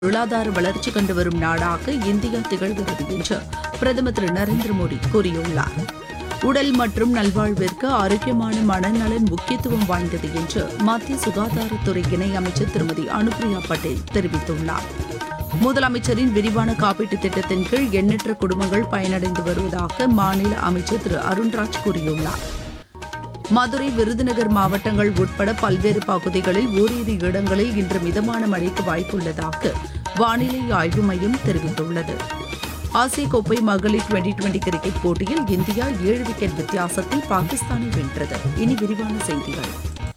பொருளாதார வளர்ச்சி கண்டு வரும் நாடாக இந்தியா திகழ்கிறது என்று பிரதமர் திரு நரேந்திர மோடி கூறியுள்ளார் உடல் மற்றும் நல்வாழ்விற்கு ஆரோக்கியமான மனநலன் முக்கியத்துவம் வாய்ந்தது என்று மத்திய சுகாதாரத்துறை இணையமைச்சர் திருமதி அனுப்பிரியா பட்டேல் தெரிவித்துள்ளார் முதலமைச்சரின் விரிவான காப்பீட்டுத் திட்டத்தின் கீழ் எண்ணற்ற குடும்பங்கள் பயனடைந்து வருவதாக மாநில அமைச்சர் திரு அருண்ராஜ் கூறியுள்ளார் மதுரை விருதுநகர் மாவட்டங்கள் உட்பட பல்வேறு பகுதிகளில் ஓரிரு இடங்களில் இன்று மிதமான மழைக்கு வாய்ப்புள்ளதாக வானிலை ஆய்வு மையம் தெரிவித்துள்ளது ஆசிய கோப்பை மகளிர் டுவெண்டி டுவெண்டி கிரிக்கெட் போட்டியில் இந்தியா ஏழு விக்கெட் வித்தியாசத்தில் பாகிஸ்தானை வென்றது இனி விரிவான செய்திகள்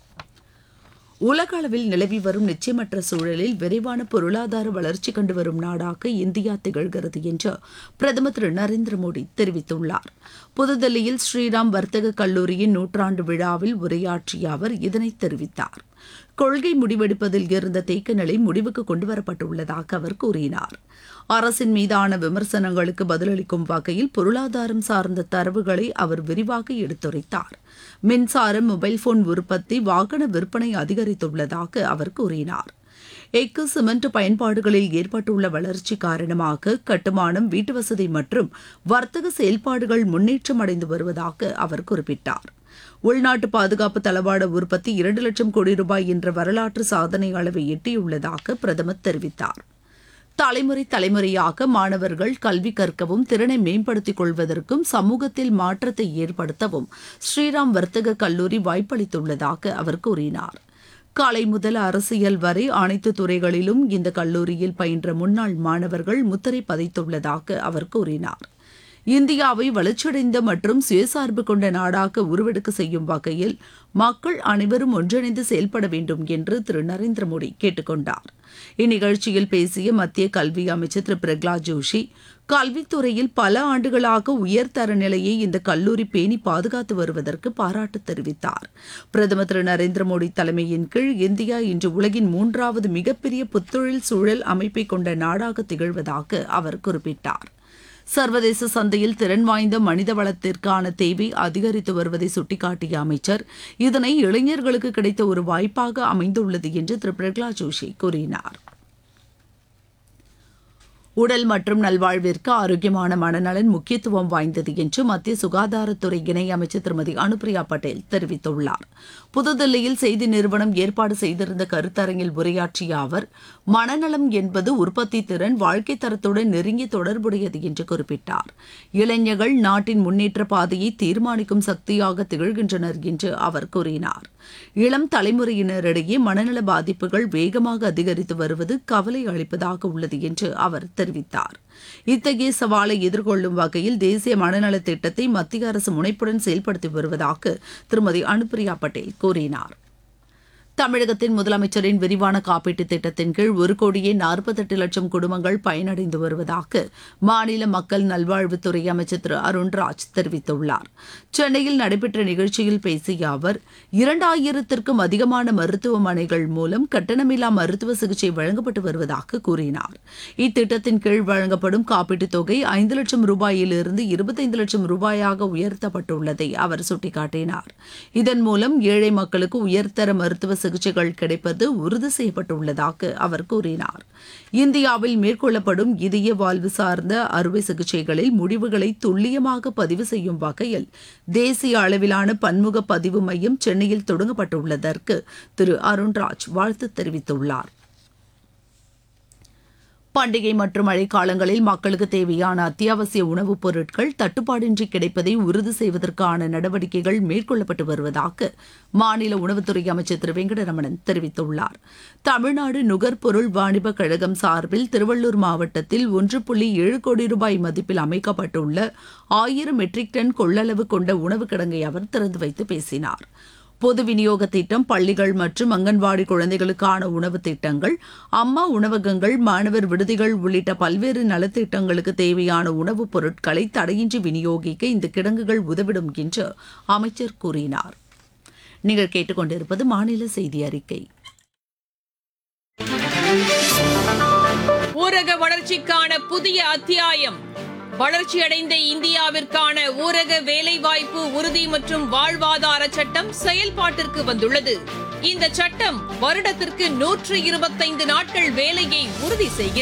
உலக அளவில் நிலவி வரும் நிச்சயமற்ற சூழலில் விரைவான பொருளாதார வளர்ச்சி கண்டு வரும் நாடாக இந்தியா திகழ்கிறது என்று பிரதமர் திரு நரேந்திர மோடி தெரிவித்துள்ளார் புதுதில்லியில் ஸ்ரீராம் வர்த்தக கல்லூரியின் நூற்றாண்டு விழாவில் உரையாற்றிய அவர் இதனை தெரிவித்தார் கொள்கை முடிவெடுப்பதில் இருந்த தேக்க நிலை முடிவுக்கு கொண்டுவரப்பட்டுள்ளதாக அவர் கூறினார் அரசின் மீதான விமர்சனங்களுக்கு பதிலளிக்கும் வகையில் பொருளாதாரம் சார்ந்த தரவுகளை அவர் விரிவாக எடுத்துரைத்தார் மின்சாரம் மொபைல் போன் உற்பத்தி வாகன விற்பனை அதிகரித்துள்ளதாக அவர் கூறினார் எஃகு சிமெண்ட் பயன்பாடுகளில் ஏற்பட்டுள்ள வளர்ச்சி காரணமாக கட்டுமானம் வீட்டுவசதி மற்றும் வர்த்தக செயல்பாடுகள் முன்னேற்றம் அடைந்து வருவதாக அவர் குறிப்பிட்டார் உள்நாட்டு பாதுகாப்பு தளவாட உற்பத்தி இரண்டு லட்சம் கோடி ரூபாய் என்ற வரலாற்று சாதனை அளவை எட்டியுள்ளதாக பிரதமர் தெரிவித்தார் தலைமுறை தலைமுறையாக மாணவர்கள் கல்வி கற்கவும் திறனை மேம்படுத்திக் கொள்வதற்கும் சமூகத்தில் மாற்றத்தை ஏற்படுத்தவும் ஸ்ரீராம் வர்த்தக கல்லூரி வாய்ப்பளித்துள்ளதாக அவர் கூறினார் காலை முதல் அரசியல் வரை அனைத்து துறைகளிலும் இந்த கல்லூரியில் பயின்ற முன்னாள் மாணவர்கள் முத்திரை பதித்துள்ளதாக அவர் கூறினார் இந்தியாவை வளர்ச்சியடைந்த மற்றும் சுயசார்பு கொண்ட நாடாக உருவெடுக்க செய்யும் வகையில் மக்கள் அனைவரும் ஒன்றிணைந்து செயல்பட வேண்டும் என்று திரு நரேந்திர மோடி கேட்டுக் கொண்டார் இந்நிகழ்ச்சியில் பேசிய மத்திய கல்வி அமைச்சர் திரு பிரகலாத் ஜோஷி கல்வித்துறையில் பல ஆண்டுகளாக உயர்தர நிலையை இந்த கல்லூரி பேணி பாதுகாத்து வருவதற்கு பாராட்டு தெரிவித்தார் பிரதமர் திரு நரேந்திர மோடி தலைமையின் கீழ் இந்தியா இன்று உலகின் மூன்றாவது மிகப்பெரிய புத்தொழில் சூழல் அமைப்பை கொண்ட நாடாக திகழ்வதாக அவர் குறிப்பிட்டார் சர்வதேச சந்தையில் திறன் வாய்ந்த மனித வளத்திற்கான தேவை அதிகரித்து வருவதை சுட்டிக்காட்டிய அமைச்சர் இதனை இளைஞர்களுக்கு கிடைத்த ஒரு வாய்ப்பாக அமைந்துள்ளது என்று திரு பிரகலாத் ஜோஷி கூறினார் உடல் மற்றும் நல்வாழ்விற்கு ஆரோக்கியமான மனநலன் முக்கியத்துவம் வாய்ந்தது என்று மத்திய சுகாதாரத்துறை இணையமைச்சர் திருமதி அனுப்பிரியா பட்டேல் தெரிவித்துள்ளார் புதுதில்லியில் செய்தி நிறுவனம் ஏற்பாடு செய்திருந்த கருத்தரங்கில் உரையாற்றிய அவர் மனநலம் என்பது உற்பத்தி திறன் வாழ்க்கை தரத்துடன் நெருங்கி தொடர்புடையது என்று குறிப்பிட்டார் இளைஞர்கள் நாட்டின் முன்னேற்ற பாதையை தீர்மானிக்கும் சக்தியாக திகழ்கின்றனர் என்று அவர் கூறினார் இளம் தலைமுறையினரிடையே மனநல பாதிப்புகள் வேகமாக அதிகரித்து வருவது கவலை அளிப்பதாக உள்ளது என்று அவர் தெரிவித்தார் இத்தகைய சவாலை எதிர்கொள்ளும் வகையில் தேசிய மனநல திட்டத்தை மத்திய அரசு முனைப்புடன் செயல்படுத்தி வருவதாக திருமதி அனுப்பிரியா பட்டேல் கூறினார் தமிழகத்தின் முதலமைச்சரின் விரிவான காப்பீட்டுத் திட்டத்தின் கீழ் ஒரு கோடியே நாற்பத்தெட்டு லட்சம் குடும்பங்கள் பயனடைந்து வருவதாக மாநில மக்கள் நல்வாழ்வுத்துறை அமைச்சர் திரு அருண்ராஜ் தெரிவித்துள்ளார் சென்னையில் நடைபெற்ற நிகழ்ச்சியில் பேசிய அவர் இரண்டாயிரத்திற்கும் அதிகமான மருத்துவமனைகள் மூலம் கட்டணமில்லா மருத்துவ சிகிச்சை வழங்கப்பட்டு வருவதாக கூறினார் இத்திட்டத்தின் கீழ் வழங்கப்படும் காப்பீட்டுத் தொகை ஐந்து லட்சம் ரூபாயிலிருந்து இருபத்தைந்து லட்சம் ரூபாயாக உயர்த்தப்பட்டுள்ளதை அவர் சுட்டிக்காட்டினார் இதன் மூலம் ஏழை மக்களுக்கு உயர்தர மருத்துவ சிகிச்சைகள் கிடைப்பது உறுதி செய்யப்பட்டுள்ளதாக அவர் கூறினார் இந்தியாவில் மேற்கொள்ளப்படும் இதய வாழ்வு சார்ந்த அறுவை சிகிச்சைகளில் முடிவுகளை துல்லியமாக பதிவு செய்யும் வகையில் தேசிய அளவிலான பன்முக பதிவு மையம் சென்னையில் தொடங்கப்பட்டுள்ளதற்கு திரு அருண்ராஜ் வாழ்த்து தெரிவித்துள்ளார் பண்டிகை மற்றும் மழைக்காலங்களில் மக்களுக்கு தேவையான அத்தியாவசிய உணவுப் பொருட்கள் தட்டுப்பாடின்றி கிடைப்பதை உறுதி செய்வதற்கான நடவடிக்கைகள் மேற்கொள்ளப்பட்டு வருவதாக மாநில உணவுத்துறை அமைச்சர் திரு வெங்கடரமணன் தெரிவித்துள்ளார் தமிழ்நாடு நுகர்பொருள் வாணிப கழகம் சார்பில் திருவள்ளூர் மாவட்டத்தில் ஒன்று புள்ளி ஏழு கோடி ரூபாய் மதிப்பில் அமைக்கப்பட்டுள்ள ஆயிரம் மெட்ரிக் டன் கொள்ளளவு கொண்ட உணவு கிடங்கை அவர் திறந்து வைத்து பேசினார் பொது விநியோக திட்டம் பள்ளிகள் மற்றும் அங்கன்வாடி குழந்தைகளுக்கான உணவு திட்டங்கள் அம்மா உணவகங்கள் மாணவர் விடுதிகள் உள்ளிட்ட பல்வேறு நலத்திட்டங்களுக்கு தேவையான உணவுப் பொருட்களை தடையின்றி விநியோகிக்க இந்த கிடங்குகள் உதவிடும் என்று அமைச்சர் கூறினார் நீங்கள் கேட்டுக்கொண்டிருப்பது மாநில செய்தி அறிக்கை ஊரக வளர்ச்சிக்கான புதிய அத்தியாயம் வளர்ச்சியடைந்த இந்தியாவிற்கான ஊரக வேலைவாய்ப்பு உறுதி மற்றும் வாழ்வாதார சட்டம் செயல்பாட்டிற்கு வந்துள்ளது இந்த சட்டம் வருடத்திற்கு நூற்று இருபத்தைந்து நாட்கள் வேலையை உறுதி செய்கிறது